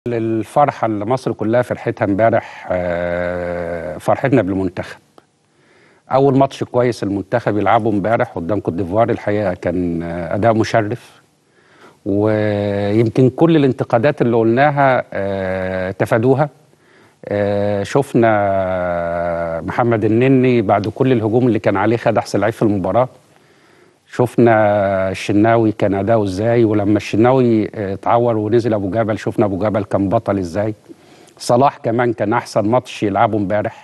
الفرحة اللي مصر كلها فرحتها امبارح آه، فرحتنا بالمنتخب أول ماتش كويس المنتخب يلعبه امبارح قدام كوت ديفوار الحقيقة كان آه، أداء مشرف ويمكن كل الانتقادات اللي قلناها آه، تفادوها آه، شفنا محمد النني بعد كل الهجوم اللي كان عليه خد أحسن لعيب في المباراة شفنا الشناوي كان اداؤه ازاي ولما الشناوي آه، اتعور ونزل ابو جبل شفنا ابو جبل كان بطل ازاي صلاح كمان كان احسن ماتش يلعبه امبارح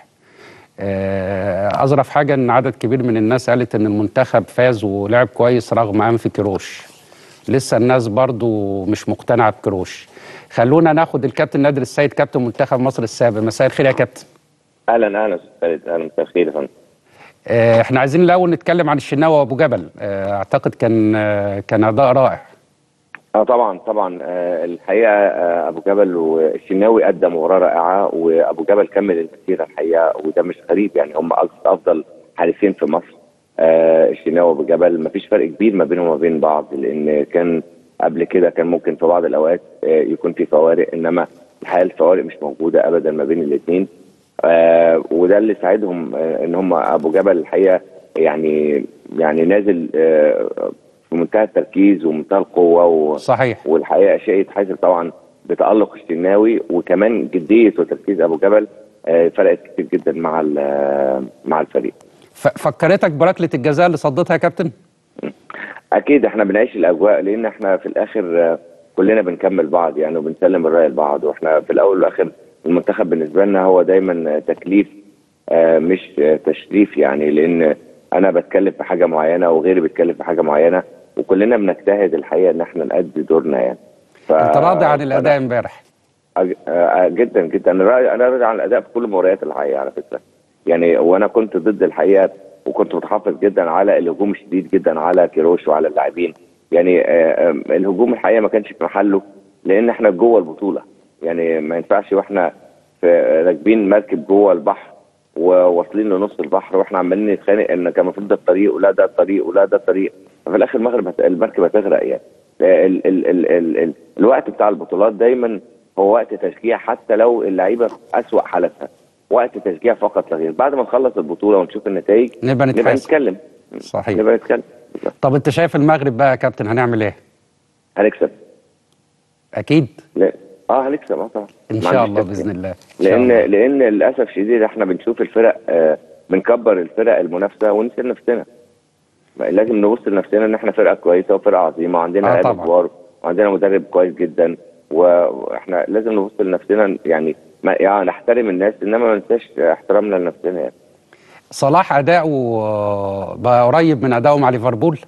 آه، اظرف حاجه ان عدد كبير من الناس قالت ان المنتخب فاز ولعب كويس رغم انف كروش لسه الناس برضو مش مقتنعه بكروش خلونا ناخد الكابتن نادر السيد كابتن منتخب مصر السابق مساء الخير يا كابتن اهلا اهلا استاذ خالد اهلا مساء الخير يا فندم آه، احنا عايزين الاول نتكلم عن الشناوي وابو جبل آه، اعتقد كان آه، كان اداء رائع اه طبعا طبعا آه الحقيقه آه ابو جبل والشناوي قدم مباراه رائعه وابو جبل كمل المسيره الحقيقه وده مش غريب يعني هم أكثر- افضل حارسين في مصر آه الشناوي وابو جبل ما فيش فرق كبير ما بينهم وما بين بعض لان كان قبل كده كان ممكن في بعض الاوقات آه يكون في فوارق انما الحقيقه الفوارق مش موجوده ابدا ما بين الاثنين آه وده اللي ساعدهم آه ان هم ابو جبل الحقيقه يعني يعني نازل آه في منتهى التركيز ومنتهى القوه و صحيح والحقيقه شيء يتحسب طبعا بتالق الشناوي وكمان جديه وتركيز ابو جبل آه، فرقت كتير جدا مع ال- مع الفريق. ف- فكرتك بركله الجزاء اللي صدتها يا كابتن اكيد احنا بنعيش الاجواء لان احنا في الاخر آه، كلنا بنكمل بعض يعني وبنسلم الراي لبعض واحنا في الاول والاخر المنتخب بالنسبه لنا هو دايما آه، تكليف آه، مش آه، تشريف يعني لان انا بتكلم في حاجه معينه وغيري بيتكلم في حاجه معينه وكلنا بنجتهد الحقيقه ان احنا نأدي دورنا يعني. ف- انت راضي عن فأنا- الاداء امبارح أج- آه، جدا جدا انا راضي انا راضي عن الاداء في كل المباريات الحقيقه على فكره يعني وانا كنت ضد الحقيقه وكنت متحفظ جدا على الهجوم الشديد جدا على كيروش وعلى اللاعبين يعني آه، آم، الهجوم الحقيقه ما كانش في محله لان احنا جوه البطوله يعني ما ينفعش واحنا في راكبين مركب جوه البحر وواصلين لنص البحر واحنا عمالين نتخانق ان كان المفروض ده الطريق ولا ده الطريق ولا ده الطريق ففي الاخر المغرب هت- المركب هتغرق يعني ال ال ال ال ال الوقت بتاع البطولات دايما هو وقت تشجيع حتى لو اللعيبه في اسوأ حالتها وقت تشجيع فقط لا غير بعد ما نخلص البطوله ونشوف النتائج نبقى نبقى نتحاسب نتكلم صحيح نبقى نتكلم طب انت شايف المغرب بقى يا كابتن هنعمل ايه هنكسب اكيد لا اه هنكسب اه طبعا ان ما شاء عنديش الله شك. باذن الله إن شاء لان الله. لان للاسف الشديد احنا بنشوف الفرق آه بنكبر الفرق المنافسه وننسى نفسنا لازم نبص لنفسنا ان احنا فرقه كويسه وفرقه عظيمه وعندنا آه لعيبه طبعا. كبار وعندنا مدرب كويس جدا واحنا لازم نبص لنفسنا يعني ما يعني نحترم الناس انما ما ننساش احترامنا لنفسنا يعني صلاح اداؤه آه، بقى قريب من اداؤه مع ليفربول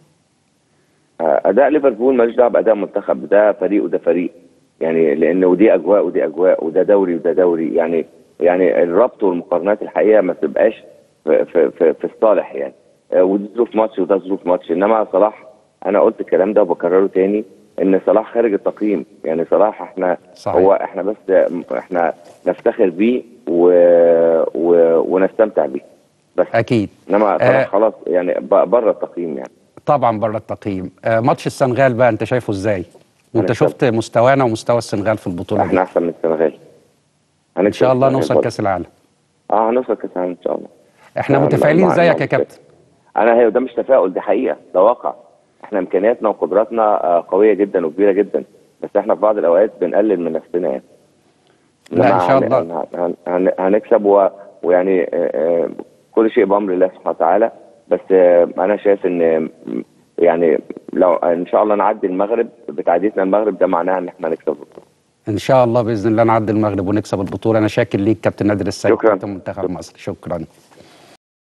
آه، اداء ليفربول مالوش دعوه باداء منتخب ده فريق وده فريق يعني لان ودي اجواء ودي اجواء وده دوري وده دوري يعني يعني الربط والمقارنات الحقيقه ما تبقاش في في في, في الصالح يعني آه، ودي ظروف ماتش وده ظروف ماتش انما صلاح انا قلت الكلام ده وبكرره تاني ان صلاح خارج التقييم يعني صلاح احنا صحيح. هو احنا بس احنا نفتخر بيه و و ونستمتع بيه بس اكيد انما آه. صلاح خلاص يعني ب- بره التقييم يعني طبعا بره التقييم آه، ماتش السنغال بقى انت شايفه ازاي وانت هنكسب. شفت مستوانا ومستوى السنغال في البطوله احنا دي احسن من السنغال ان شاء الله نوصل كاس العالم اه هنوصل كاس العالم ان شاء الله احنا آه، متفائلين مع- زيك مع- يا كابتن انا هي ده مش تفاؤل دي حقيقه ده واقع احنا امكانياتنا وقدراتنا آه، قويه جدا وكبيره جدا بس احنا في بعض الاوقات بنقلل من نفسنا يعني لا، إن شاء إنما هن- الله. هن- هن- هنكسب و... ويعني آه، آه، كل شيء بامر الله سبحانه وتعالى بس آه، انا شايف ان يعني لو ان شاء الله نعدي المغرب بتعديتنا المغرب ده معناها ان احنا هنكسب البطولة. ان شاء الله باذن الله نعدي المغرب ونكسب البطوله انا شاكر ليك كابتن نادر السيد شكراً. كابتن منتخب مصر شكرا